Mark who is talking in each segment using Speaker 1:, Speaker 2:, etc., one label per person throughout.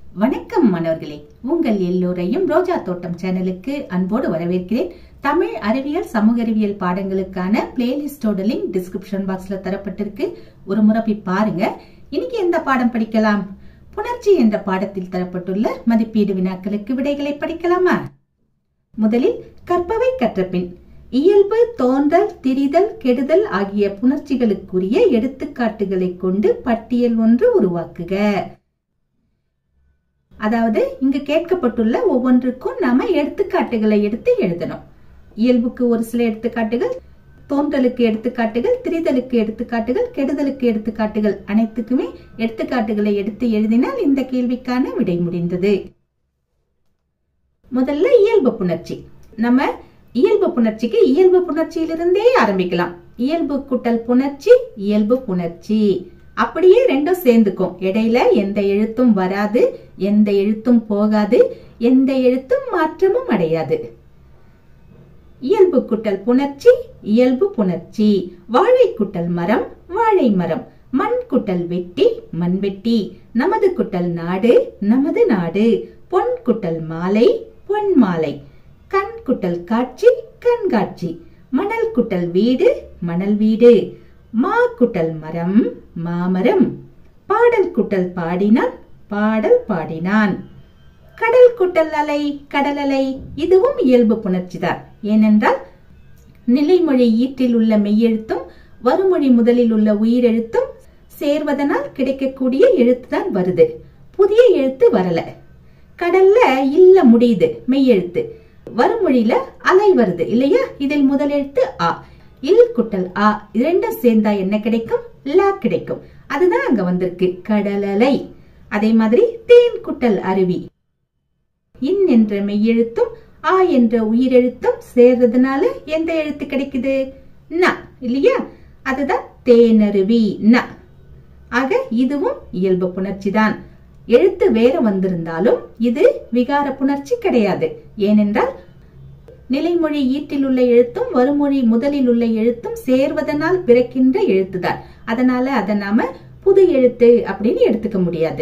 Speaker 1: வணக்கம் மாணவர்களே உங்கள் எல்லோரையும் ரோஜா தோட்டம் சேனலுக்கு அன்போடு வரவேற்கிறேன் தமிழ் அறிவியல் சமூக அறிவியல் பாடங்களுக்கான பிளேலிஸ்டோட லிங்க் டிஸ்கிரிப்ஷன் பாக்ஸ்ல தரப்பட்டிருக்கு ஒரு முறை போய் பாருங்க இன்னைக்கு எந்த பாடம் படிக்கலாம் புணர்ச்சி என்ற பாடத்தில் தரப்பட்டுள்ள மதிப்பீடு வினாக்களுக்கு விடைகளை படிக்கலாமா முதலில் கற்பவை கற்றபின் இயல்பு தோன்றல் திரிதல் கெடுதல் ஆகிய புணர்ச்சிகளுக்குரிய எடுத்துக்காட்டுகளை கொண்டு பட்டியல் ஒன்று உருவாக்குக அதாவது இங்கு கேட்கப்பட்டுள்ள ஒவ்வொன்றுக்கும் நாம எடுத்துக்காட்டுகளை எடுத்து எழுதணும் இயல்புக்கு ஒரு சில எடுத்துக்காட்டுகள் தோன்றலுக்கு எடுத்துக்காட்டுகள் திரிதலுக்கு எடுத்துக்காட்டுகள் கெடுதலுக்கு எடுத்துக்காட்டுகள் அனைத்துக்குமே எடுத்துக்காட்டுகளை எடுத்து எழுதினால் இந்த கேள்விக்கான விடை முடிந்தது முதல்ல இயல்பு புணர்ச்சி நம்ம இயல்பு புணர்ச்சிக்கு இயல்பு புணர்ச்சியிலிருந்தே ஆரம்பிக்கலாம் இயல்பு கூட்டல் புணர்ச்சி இயல்பு புணர்ச்சி அப்படியே ரெண்டும் சேர்ந்துக்கும் இடையில எந்த எழுத்தும் வராது எந்த எழுத்தும் போகாது எந்த எழுத்தும் மாற்றமும் அடையாது இயல்பு குட்டல் புணர்ச்சி இயல்பு புணர்ச்சி வாழை குட்டல் மரம் வாழை மரம் மண் குட்டல் வெட்டி மண் வெட்டி நமது குட்டல் நாடு நமது நாடு பொன் குட்டல் மாலை பொன் மாலை கண் குட்டல் காட்சி கண்காட்சி மணல் குட்டல் வீடு மணல் வீடு மா குட்டல் மரம் மாமரம் பாடல் குட்டல் பாடினான் பாடல் பாடினான் கடல் குட்டல் அலை கடல் அலை இதுவும் இயல்பு புணர்ச்சிதான் ஏனென்றால் நிலைமொழி ஈற்றில் உள்ள மெய்யெழுத்தும் வருமொழி முதலில் உள்ள உயிரெழுத்தும் சேர்வதனால் கிடைக்கக்கூடிய எழுத்துதான் வருது புதிய எழுத்து வரல கடல்ல இல்ல முடியுது மெய்யெழுத்து வருமொழியில அலை வருது இல்லையா இதில் முதல் எழுத்து ஆ இல் குட்டல் ஆ இரண்டும் சேர்ந்தா என்ன கிடைக்கும் லா கிடைக்கும் அதுதான் அங்க வந்திருக்கு கடலலை அதே மாதிரி தேன் குட்டல் அருவி இன் என்ற மெய்யெழுத்தும் ஆ என்ற உயிரெழுத்தும் சேர்றதுனால எந்த எழுத்து கிடைக்குது ந இல்லையா அதுதான் தேனருவி ந ஆக இதுவும் இயல்பு புணர்ச்சி தான் எழுத்து வேற வந்திருந்தாலும் இது விகார புணர்ச்சி கிடையாது ஏனென்றால் நிலைமொழி ஈட்டில் உள்ள எழுத்தும் வருமொழி முதலில் உள்ள எழுத்தும் சேர்வதனால் பிறக்கின்ற எழுத்துதான் அதனால அதை நாம புது எழுத்து அப்படின்னு எடுத்துக்க முடியாது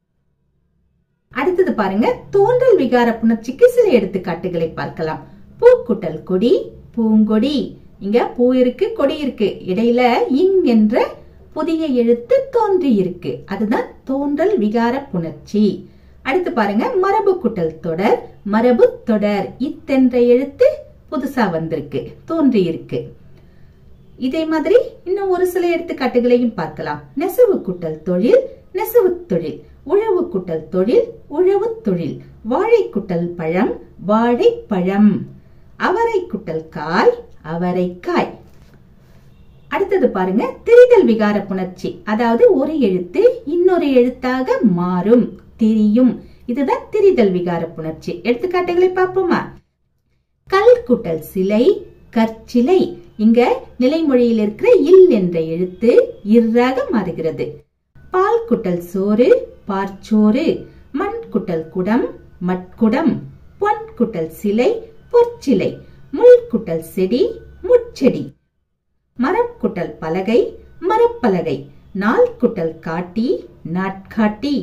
Speaker 1: அடுத்தது பாருங்க தோன்றல் விகார புணர்ச்சிக்கு சில எடுத்துக்காட்டுகளை பார்க்கலாம் பூக்குட்டல் கொடி பூங்கொடி இங்க பூ இருக்கு கொடி இருக்கு இடையில இங் என்ற புதிய எழுத்து தோன்றி இருக்கு அதுதான் தோன்றல் விகார புணர்ச்சி அடுத்து பாருங்க மரபு குட்டல் தொடர் மரபு தொடர் இத்தென்ற எழுத்து புதுசா வந்திருக்கு தோன்றி இருக்கு இதே மாதிரி இன்னும் ஒரு சில எடுத்துக்காட்டுகளையும் பார்க்கலாம் நெசவு குட்டல் தொழில் நெசவு தொழில் உழவு குட்டல் தொழில் உழவு தொழில் வாழை குட்டல் பழம் வாழை பழம் அவரை குட்டல் காய் அவரைக்காய் அடுத்தது பாருங்க திரிதல் விகார புணர்ச்சி அதாவது ஒரு எழுத்து இன்னொரு எழுத்தாக மாறும் திரியும் இதுதான் திரிதல் விகார புணர்ச்சி எடுத்துக்காட்டுகளை பார்ப்போமா கல் குட்டல் சிலை கற்சிலை இங்க நிலைமொழியில் இருக்கிற இல் என்ற எழுத்து இர்ராக மாறுகிறது பால் குட்டல் சோறு பார்ச்சோறு மண் குட்டல் குடம் மட்குடம் பொன் குட்டல் சிலை பொற்சிலை முள் குட்டல் செடி முட்செடி மரம் குட்டல் பலகை மரப்பலகை நாள் குட்டல் காட்டி நாட்காட்டி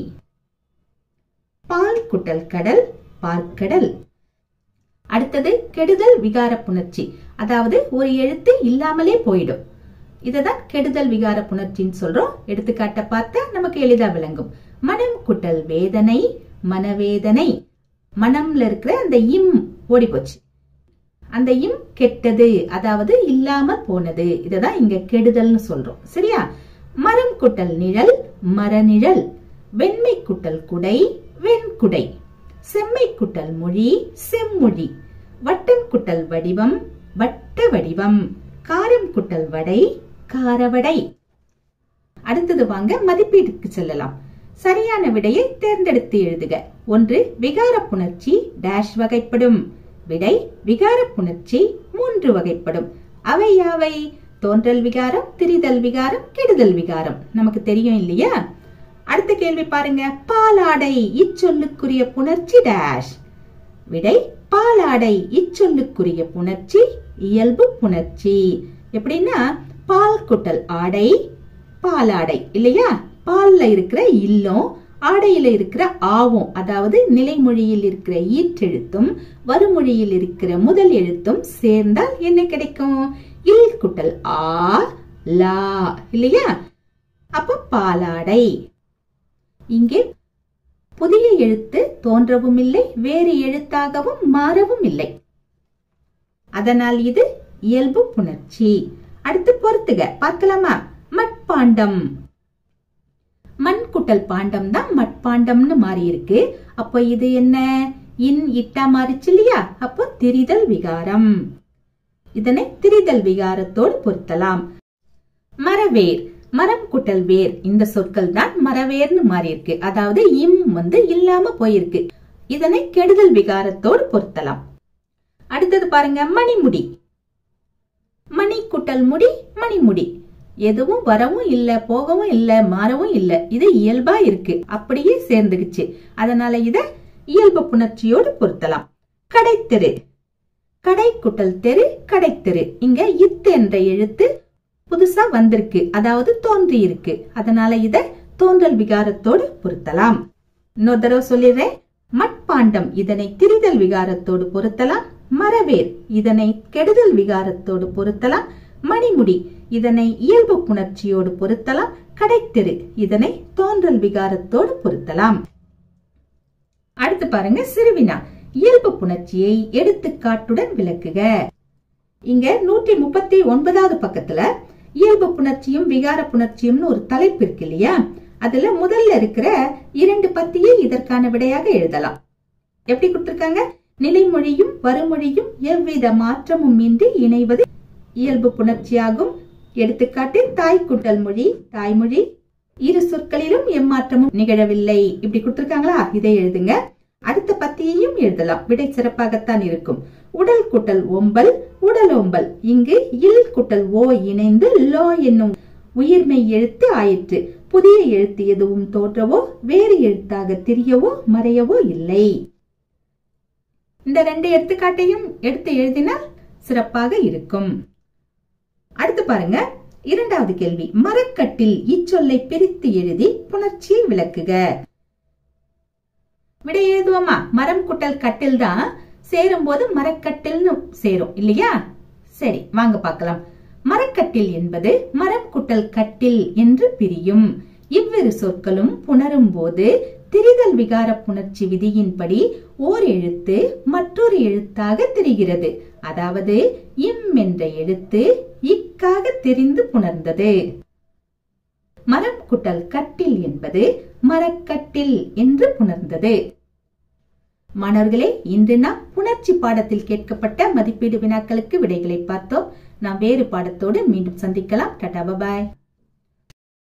Speaker 1: பால் குட்டல் கடல் பார்க்கடல் அடுத்தது கெடுதல் விகார புணர்ச்சி அதாவது ஒரு எழுத்து இல்லாமலே போயிடும் இததான் கெடுதல் விகார புணர்ச்சின்னு சொல்றோம் எடுத்துக்காட்ட பார்த்தா நமக்கு எளிதா விளங்கும் மனம் குட்டல் வேதனை மனவேதனை மனம்ல இருக்கிற அந்த இம் ஓடி போச்சு அந்த இம் கெட்டது அதாவது இல்லாம போனது இததான் இங்க கெடுதல்னு சொல்றோம் சரியா மரம் குட்டல் நிழல் மரநிழல் வெண்மை குட்டல் குடை வெண்குடை செம்மை குட்டல் மொழி செம்மொழி வட்டம் குட்டல் வடிவம் வட்ட வடிவம் காரம் குட்டல் வடை காரவடை அடுத்தது வாங்க மதிப்பீட்டுக்கு செல்லலாம் சரியான விடையை தேர்ந்தெடுத்து எழுதுக ஒன்று விகார புணர்ச்சி டேஷ் வகைப்படும் விடை விகார புணர்ச்சி மூன்று வகைப்படும் அவை யாவை தோன்றல் விகாரம் திரிதல் விகாரம் கெடுதல் விகாரம் நமக்கு தெரியும் இல்லையா அடுத்த கேள்வி பாருங்க பாலாடை இச்சொல்லுக்குரிய புணர்ச்சி டேஷ் விடை பாலாடை இச்சொல்லுக்குரிய புணர்ச்சி இயல்பு புணர்ச்சி எப்படின்னா பால் குட்டல் ஆடை பாலாடை இல்லையா பால்ல இருக்கிற இல்லம் ஆடையில இருக்கிற ஆவும் அதாவது நிலைமொழியில் இருக்கிற ஈற்றெழுத்தும் வருமொழியில் இருக்கிற முதல் எழுத்தும் சேர்ந்தால் என்ன கிடைக்கும் இல் குட்டல் ஆ லா இல்லையா அப்ப பாலாடை இங்கே புதிய எழுத்து தோன்றவும் இல்லை வேறு எழுத்தாகவும் மாறவும் இல்லை அதனால் இது இயல்பு புணர்ச்சி அடுத்து பொறுத்துக பார்க்கலாமா மட்பாண்டம் மண் குட்டல் பாண்டம் தான் மட்பாண்டம்னு மாறி இருக்கு அப்போ இது என்ன இன் இட்டா மாறிச்சு இல்லையா அப்போ திரிதல் விகாரம் இதனை திரிதல் விகாரத்தோடு பொருத்தலாம் மரவேர் மரம் குட்டல் வேர் இந்த சொற்கள் தான் மரவேர்னு மாறி இருக்கு அதாவது இம் வந்து இல்லாம போயிருக்கு இதனை கெடுதல் விகாரத்தோடு பொருத்தலாம் அடுத்தது பாருங்க மணிமுடி மணி குட்டல் முடி மணிமுடி எதுவும் வரவும் இல்ல போகவும் இல்ல மாறவும் இல்ல இது இயல்பா இருக்கு அப்படியே சேர்ந்துக்குச்சு அதனால இத இயல்பு புணர்ச்சியோடு பொருத்தலாம் கடைத்தெரு கடை குட்டல் தெரு கடைத்தெரு இங்க இத்து என்ற எழுத்து புதுசா வந்திருக்கு அதாவது தோன்றி இருக்கு அதனால இத தோன்றல் விகாரத்தோடு பொருத்தலாம் இன்னொரு தடவை சொல்லிடுறேன் மட்பாண்டம் இதனை திரிதல் விகாரத்தோடு பொருத்தலாம் மரவேர் இதனை கெடுதல் விகாரத்தோடு பொருத்தலாம் மணிமுடி இதனை இயல்பு புணர்ச்சியோடு பொருத்தலாம் கடைத்தெரு இதனை தோன்றல் விகாரத்தோடு பொருத்தலாம் அடுத்து பாருங்க சிறுவினா இயல்பு புணர்ச்சியை எடுத்துக்காட்டுடன் விளக்குக இங்க நூற்றி முப்பத்தி ஒன்பதாவது பக்கத்துல இயல்பு புணர்ச்சியும் விகார புணர்ச்சியும்னு ஒரு தலைப்பு இருக்கு இல்லையா அதுல முதல்ல இருக்கிற இரண்டு பத்தியை இதற்கான விடையாக எழுதலாம் எப்படி கொடுத்திருக்காங்க நிலைமொழியும் வருமொழியும் எவ்வித மாற்றமும் இன்றி இணைவது இயல்பு புணர்ச்சியாகும் எடுத்துக்காட்டு தாய் குட்டல் மொழி தாய்மொழி இரு சொற்களிலும் எம்மாற்றமும் நிகழவில்லை இப்படி கொடுத்திருக்காங்களா இதை எழுதுங்க அடுத்த பத்தியையும் எழுதலாம் விடை சிறப்பாகத்தான் இருக்கும் உடல் குட்டல் ஒம்பல் உடலோம்பல் இங்கு இல் குட்டல் ஓ இணைந்து லோ என்னும் உயிர்மை எழுத்து ஆயிற்று புதிய எழுத்து எதுவும் தோற்றவோ வேறு எழுத்தாக தெரியவோ மறையவோ இல்லை இந்த ரெண்டு எடுத்துக்காட்டையும் எடுத்து எழுதினால் சிறப்பாக இருக்கும் அடுத்து பாருங்க இரண்டாவது கேள்வி மரக்கட்டில் இச்சொல்லை பிரித்து எழுதி புணர்ச்சியை விளக்குக விடை எழுதுவோமா மரம் குட்டல் கட்டில் தான் சேரும் போது மரக்கட்டில்னு சேரும் இல்லையா சரி வாங்க பார்க்கலாம் மரக்கட்டில் என்பது மரம் குட்டல் கட்டில் என்று பிரியும் இவ்விரு சொற்களும் புணரும் போது திரிதல் விகார புணர்ச்சி விதியின்படி ஓர் எழுத்து மற்றொரு எழுத்தாக தெரிகிறது அதாவது இம் என்ற எழுத்து இக்காக தெரிந்து புணர்ந்தது மரம் குட்டல் கட்டில் என்பது மரக்கட்டில் என்று புணர்ந்தது மாணவர்களே இன்று நாம் புணர்ச்சி பாடத்தில் கேட்கப்பட்ட மதிப்பீடு வினாக்களுக்கு விடைகளை பார்த்தோம் நாம் வேறு பாடத்தோடு மீண்டும் சந்திக்கலாம் டாடா பாய்